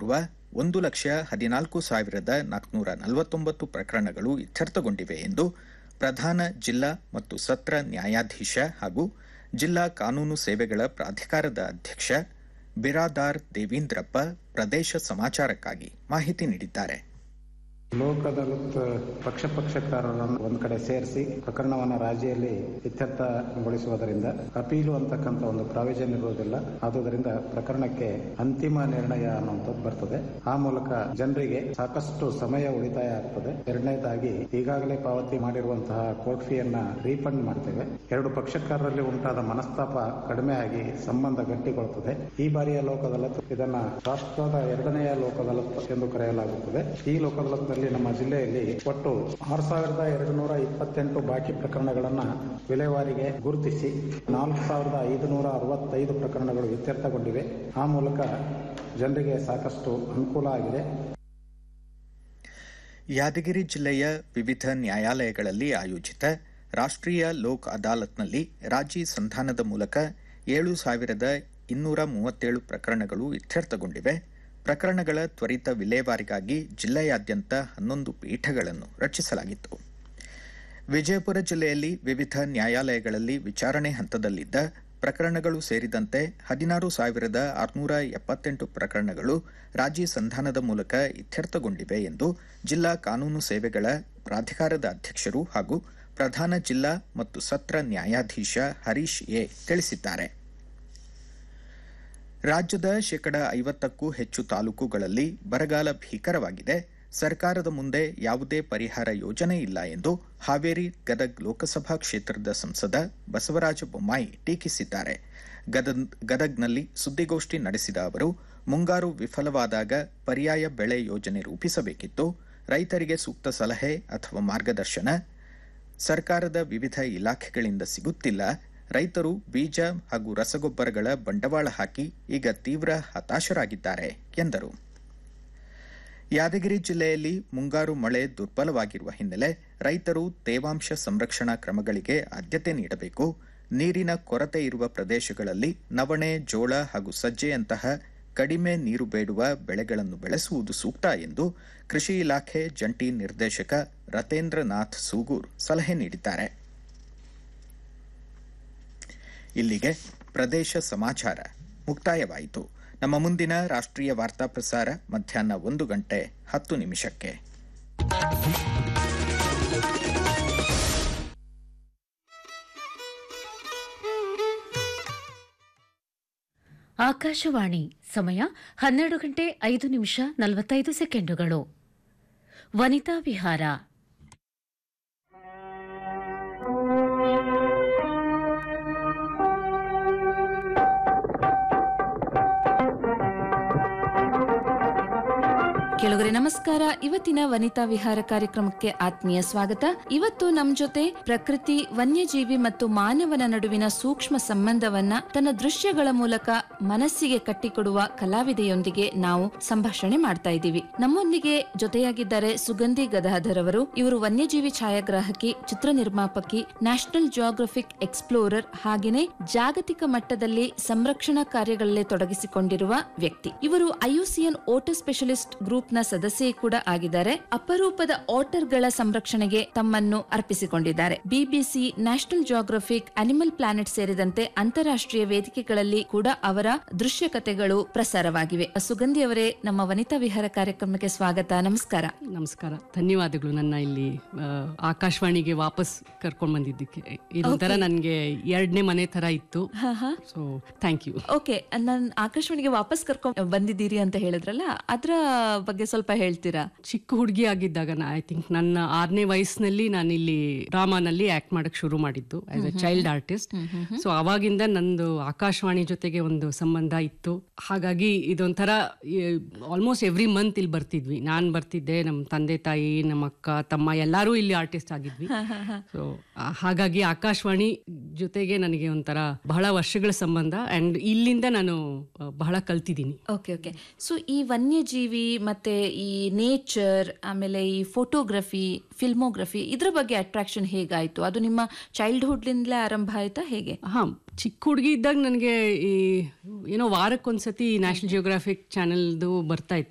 ಪೂರ್ವ ಒಂದು ಲಕ್ಷ ಹದಿನಾಲ್ಕು ಸಾವಿರದ ನಾಲ್ಕುನೂರ ನಲವತ್ತೊಂಬತ್ತು ಪ್ರಕರಣಗಳು ಇತ್ಯರ್ಥಗೊಂಡಿವೆ ಎಂದು ಪ್ರಧಾನ ಜಿಲ್ಲಾ ಮತ್ತು ಸತ್ರ ನ್ಯಾಯಾಧೀಶ ಹಾಗೂ ಜಿಲ್ಲಾ ಕಾನೂನು ಸೇವೆಗಳ ಪ್ರಾಧಿಕಾರದ ಅಧ್ಯಕ್ಷ ಬಿರಾದಾರ್ ದೇವೀಂದ್ರಪ್ಪ ಪ್ರದೇಶ ಸಮಾಚಾರಕ್ಕಾಗಿ ಮಾಹಿತಿ ನೀಡಿದ್ದಾರೆ ಲೋಕ ಅದಾಲತ್ ಪಕ್ಷ ಪಕ್ಷಕಾರರನ್ನು ಒಂದ್ ಕಡೆ ಸೇರಿಸಿ ಪ್ರಕರಣವನ್ನ ರಾಜಿಯಲ್ಲಿ ಇತ್ಯರ್ಥಗೊಳಿಸುವುದರಿಂದ ಅಪೀಲು ಅಂತಕ್ಕಂಥ ಒಂದು ಪ್ರಾವಿಷನ್ ಇರುವುದಿಲ್ಲ ಆದುದರಿಂದ ಪ್ರಕರಣಕ್ಕೆ ಅಂತಿಮ ನಿರ್ಣಯ ಅನ್ನುವಂಥದ್ದು ಬರ್ತದೆ ಆ ಮೂಲಕ ಜನರಿಗೆ ಸಾಕಷ್ಟು ಸಮಯ ಉಳಿತಾಯ ಆಗ್ತದೆ ಎರಡನೇದಾಗಿ ಈಗಾಗಲೇ ಪಾವತಿ ಮಾಡಿರುವಂತಹ ಕೋರ್ಟ್ ಫೀಯನ್ನ ರೀಫಂಡ್ ಮಾಡ್ತೇವೆ ಎರಡು ಪಕ್ಷಕಾರರಲ್ಲಿ ಉಂಟಾದ ಮನಸ್ತಾಪ ಕಡಿಮೆ ಆಗಿ ಸಂಬಂಧ ಗಟ್ಟಿಗೊಳ್ಳುತ್ತದೆ ಈ ಬಾರಿಯ ಲೋಕ ಅದಾಲತ್ ಇದನ್ನ ರಾಷ್ಟ್ರದ ಎರಡನೆಯ ಲೋಕ ಅದಾಲತ್ ಎಂದು ಕರೆಯಲಾಗುತ್ತದೆ ಈ ಲೋಕ ಅದಾಲತ್ನಲ್ಲಿ ನಮ್ಮ ಜಿಲ್ಲೆಯಲ್ಲಿ ಒಟ್ಟು ಆರು ಸಾವಿರದ ಎರಡು ನೂರ ಇಪ್ಪತ್ತೆಂಟು ಬಾಕಿ ಪ್ರಕರಣಗಳನ್ನ ವಿಲೇವಾರಿಗೆ ಗುರುತಿಸಿ ನಾಲ್ಕು ಸಾವಿರದ ಐದುನೂರ ಅರವತ್ತೈದು ಪ್ರಕರಣಗಳು ಇತ್ಯರ್ಥಗೊಂಡಿವೆ ಆ ಮೂಲಕ ಜನರಿಗೆ ಸಾಕಷ್ಟು ಅನುಕೂಲ ಆಗಿದೆ ಯಾದಗಿರಿ ಜಿಲ್ಲೆಯ ವಿವಿಧ ನ್ಯಾಯಾಲಯಗಳಲ್ಲಿ ಆಯೋಜಿತ ರಾಷ್ಟ್ರೀಯ ಲೋಕ್ ಅದಾಲತ್ನಲ್ಲಿ ರಾಜಿ ಸಂಧಾನದ ಮೂಲಕ ಏಳು ಸಾವಿರದ ಇನ್ನೂರ ಮೂವತ್ತೇಳು ಪ್ರಕರಣಗಳು ಇತ್ಯರ್ಥಗೊಂಡಿವೆ ಪ್ರಕರಣಗಳ ತ್ವರಿತ ವಿಲೇವಾರಿಗಾಗಿ ಜಿಲ್ಲೆಯಾದ್ಯಂತ ಹನ್ನೊಂದು ಪೀಠಗಳನ್ನು ರಚಿಸಲಾಗಿತ್ತು ವಿಜಯಪುರ ಜಿಲ್ಲೆಯಲ್ಲಿ ವಿವಿಧ ನ್ಯಾಯಾಲಯಗಳಲ್ಲಿ ವಿಚಾರಣೆ ಹಂತದಲ್ಲಿದ್ದ ಪ್ರಕರಣಗಳು ಸೇರಿದಂತೆ ಹದಿನಾರು ಸಾವಿರದ ಆರುನೂರ ಎಪ್ಪತ್ತೆಂಟು ಪ್ರಕರಣಗಳು ರಾಜಿ ಸಂಧಾನದ ಮೂಲಕ ಇತ್ಯರ್ಥಗೊಂಡಿವೆ ಎಂದು ಜಿಲ್ಲಾ ಕಾನೂನು ಸೇವೆಗಳ ಪ್ರಾಧಿಕಾರದ ಅಧ್ಯಕ್ಷರು ಹಾಗೂ ಪ್ರಧಾನ ಜಿಲ್ಲಾ ಮತ್ತು ಸತ್ರ ನ್ಯಾಯಾಧೀಶ ಹರೀಶ್ ಎ ತಿಳಿಸಿದ್ದಾರೆ ರಾಜ್ಯದ ಶೇಕಡ ಐವತ್ತಕ್ಕೂ ಹೆಚ್ಚು ತಾಲೂಕುಗಳಲ್ಲಿ ಬರಗಾಲ ಭೀಕರವಾಗಿದೆ ಸರ್ಕಾರದ ಮುಂದೆ ಯಾವುದೇ ಪರಿಹಾರ ಯೋಜನೆ ಇಲ್ಲ ಎಂದು ಹಾವೇರಿ ಗದಗ್ ಲೋಕಸಭಾ ಕ್ಷೇತ್ರದ ಸಂಸದ ಬಸವರಾಜ ಬೊಮ್ಮಾಯಿ ಟೀಕಿಸಿದ್ದಾರೆ ಗದಗ್ನಲ್ಲಿ ಸುದ್ದಿಗೋಷ್ಠಿ ನಡೆಸಿದ ಅವರು ಮುಂಗಾರು ವಿಫಲವಾದಾಗ ಪರ್ಯಾಯ ಬೆಳೆ ಯೋಜನೆ ರೂಪಿಸಬೇಕಿತ್ತು ರೈತರಿಗೆ ಸೂಕ್ತ ಸಲಹೆ ಅಥವಾ ಮಾರ್ಗದರ್ಶನ ಸರ್ಕಾರದ ವಿವಿಧ ಇಲಾಖೆಗಳಿಂದ ಸಿಗುತ್ತಿಲ್ಲ ರೈತರು ಬೀಜ ಹಾಗೂ ರಸಗೊಬ್ಬರಗಳ ಬಂಡವಾಳ ಹಾಕಿ ಈಗ ತೀವ್ರ ಹತಾಶರಾಗಿದ್ದಾರೆ ಎಂದರು ಯಾದಗಿರಿ ಜಿಲ್ಲೆಯಲ್ಲಿ ಮುಂಗಾರು ಮಳೆ ದುರ್ಬಲವಾಗಿರುವ ಹಿನ್ನೆಲೆ ರೈತರು ತೇವಾಂಶ ಸಂರಕ್ಷಣಾ ಕ್ರಮಗಳಿಗೆ ಆದ್ಯತೆ ನೀಡಬೇಕು ನೀರಿನ ಕೊರತೆ ಇರುವ ಪ್ರದೇಶಗಳಲ್ಲಿ ನವಣೆ ಜೋಳ ಹಾಗೂ ಸಜ್ಜೆಯಂತಹ ಕಡಿಮೆ ನೀರು ಬೇಡುವ ಬೆಳೆಗಳನ್ನು ಬೆಳೆಸುವುದು ಸೂಕ್ತ ಎಂದು ಕೃಷಿ ಇಲಾಖೆ ಜಂಟಿ ನಿರ್ದೇಶಕ ರತೇಂದ್ರನಾಥ್ ಸೂಗೂರ್ ಸಲಹೆ ನೀಡಿದ್ದಾರೆ ಇಲ್ಲಿಗೆ ಪ್ರದೇಶ ಸಮಾಚಾರ ಮುಕ್ತಾಯವಾಯಿತು ನಮ್ಮ ಮುಂದಿನ ರಾಷ್ಟ್ರೀಯ ವಾರ್ತಾ ಪ್ರಸಾರ ಮಧ್ಯಾಹ್ನ ಒಂದು ಗಂಟೆ ಹತ್ತು ನಿಮಿಷಕ್ಕೆ ಆಕಾಶವಾಣಿ ಸಮಯ ಹನ್ನೆರಡು ಗಂಟೆ ಐದು ನಿಮಿಷ ನಲವತ್ತೈದು ಸೆಕೆಂಡುಗಳು ವನಿತಾ ವಿಹಾರ ಕೆಳಗರೆ ನಮಸ್ಕಾರ ಇವತ್ತಿನ ವನಿತಾ ವಿಹಾರ ಕಾರ್ಯಕ್ರಮಕ್ಕೆ ಆತ್ಮೀಯ ಸ್ವಾಗತ ಇವತ್ತು ನಮ್ ಜೊತೆ ಪ್ರಕೃತಿ ವನ್ಯಜೀವಿ ಮತ್ತು ಮಾನವನ ನಡುವಿನ ಸೂಕ್ಷ್ಮ ಸಂಬಂಧವನ್ನ ತನ್ನ ದೃಶ್ಯಗಳ ಮೂಲಕ ಮನಸ್ಸಿಗೆ ಕಟ್ಟಿಕೊಡುವ ಕಲಾವಿದೆಯೊಂದಿಗೆ ನಾವು ಸಂಭಾಷಣೆ ಮಾಡ್ತಾ ಇದ್ದೀವಿ ನಮ್ಮೊಂದಿಗೆ ಜೊತೆಯಾಗಿದ್ದಾರೆ ಸುಗಂಧಿ ಗದಾಧರ್ ಅವರು ಇವರು ವನ್ಯಜೀವಿ ಛಾಯಾಗ್ರಾಹಕಿ ಚಿತ್ರ ನಿರ್ಮಾಪಕಿ ನ್ಯಾಷನಲ್ ಜಿಯೋಗ್ರಫಿಕ್ ಎಕ್ಸ್ಪ್ಲೋರರ್ ಹಾಗೆಯೇ ಜಾಗತಿಕ ಮಟ್ಟದಲ್ಲಿ ಸಂರಕ್ಷಣಾ ಕಾರ್ಯಗಳಲ್ಲಿ ತೊಡಗಿಸಿಕೊಂಡಿರುವ ವ್ಯಕ್ತಿ ಇವರು ಐಯುಸಿಎನ್ ಓಟರ್ ಸ್ಪೆಷಲಿಸ್ಟ್ ಗ್ರೂಪ್ ನ ಸದಸ್ಯೆ ಕೂಡ ಆಗಿದ್ದಾರೆ ಅಪರೂಪದ ಆಟರ್ಗಳ ಸಂರಕ್ಷಣೆಗೆ ತಮ್ಮನ್ನು ಅರ್ಪಿಸಿಕೊಂಡಿದ್ದಾರೆ BBC National Geographic Animal Planet ಸೇರಿದಂತೆ ಅಂತಾರಾಷ್ಟ್ರೀಯ ವೇದಿಕೆಗಳಲ್ಲಿ ಕೂಡ ಅವರ ದೃಶ್ಯ ಕಥೆಗಳು ಪ್ರಸಾರವಾಗಿವೆ ಸುಗಂಧಿ ಅವರೇ ನಮ್ಮ ವನಿತಾ ವಿಹಾರ ಕಾರ್ಯಕ್ರಮಕ್ಕೆ ಸ್ವಾಗತ ನಮಸ್ಕಾರ ನಮಸ್ಕಾರ ಧನ್ಯವಾದಗಳು ನನ್ನ ಇಲ್ಲಿ ಆ, ಆಕಾಶವಾಣಿಗೆ ವಾಪಸ್ ಕರ್ಕೊಂಡ್ ಬಂದಿದ್ದಕ್ಕೆ ಇದೊಂಥರ ನನಗೆ ಎರಡನೇ ಮನೆ ತರ ಇತ್ತು ಸೊ ಥ್ಯಾಂಕ್ ಯು ಓಕೆ ನಾನು ಆಕಾಶವಾಣಿಗೆ ವಾಪಸ್ ಕರ್ಕೊಂಡ್ ಬಂದಿದ್ದೀರಿ ಅಂತ ಹೇಳಿದ್ರಲ್ಲ ಅದ್ರ ಬಗ್ಗೆ ಸ್ವಲ್ಪ ಹೇಳ್ತೀರಾ ಚಿಕ್ಕ ಹುಡುಗಿ ಆಗಿದ್ದಾಗ ಐ ಥಿಂಕ್ ನನ್ನ ಆರನೇ ವಯಸ್ಸಿನಲ್ಲಿ ನಾನು ಇಲ್ಲಿ ಡ್ರಾಮಾನಲ್ಲಿ ಆಕ್ಟ್ ಮಾಡಕ್ ಶುರು ಮಾಡಿದ್ದು as a child artist so ಅವಾಗಿಂದ ನಂದು ಆಕಾಶವಾಣಿ ಜೊತೆಗೆ ಒಂದು ಸಂಬಂಧ ಇತ್ತು ಹಾಗಾಗಿ ಇದೊಂಥರ ಆಲ್ಮೋಸ್ಟ್ ಎವ್ರಿ ಮಂತ್ ಇಲ್ಲಿ ಬರ್ತಿದ್ವಿ ನಾನ್ ಬರ್ತಿದ್ದೆ ನಮ್ಮ ತಂದೆ ತಾಯಿ ನಮ್ಮ ಅಕ್ಕ ತಮ್ಮ ಎಲ್ಲರೂ ಇಲ್ಲಿ ಆರ್ಟಿಸ್ಟ್ ಆಗಿದ್ವಿ ಸೊ ಹಾಗಾಗಿ ಆಕಾಶವಾಣಿ ಜೊತೆಗೆ ನನಗೆ ಒಂಥರ ಬಹಳ ವರ್ಷಗಳ ಸಂಬಂಧ ಅಂಡ್ ಇಲ್ಲಿಂದ ನಾನು ಆ, ಬಹಳ ಕಲ್ತಿದ್ದೀನಿ ಓಕೆ ಓಕೆ ಸೊ ಈ ವನ್ಯಜೀವಿ ಮತ್ತೆ ಈ ನೇಚರ್ ಆಮೇಲೆ ಈ ಫೋಟೋಗ್ರಫಿ ಫಿಲ್ಮೋಗ್ರಫಿ ಇದ್ರ ಬಗ್ಗೆ ಅಟ್ರಾಕ್ಷನ್ ಹೇಗಾಯ್ತು ಅದು ನಿಮ್ಮ ಚೈಲ್ಡ್ಹುಡ್ಲಿಂದಲೇ ಆರಂಭ ಆಯ್ತಾ ಹೇಗೆ ಹಾ ಚಿಕ್ಕ ಹುಡುಗಿ ಇದ್ದಾಗ ನನಗೆ ಈ ಏನೋ ವಾರಕ್ಕೊಂದ್ಸತಿ ನ್ಯಾಷನಲ್ ಜಿಯೋಗ್ರಾಫಿಕ್ ಚಾನೆಲ್ದು ಬರ್ತಾ ಇತ್ತು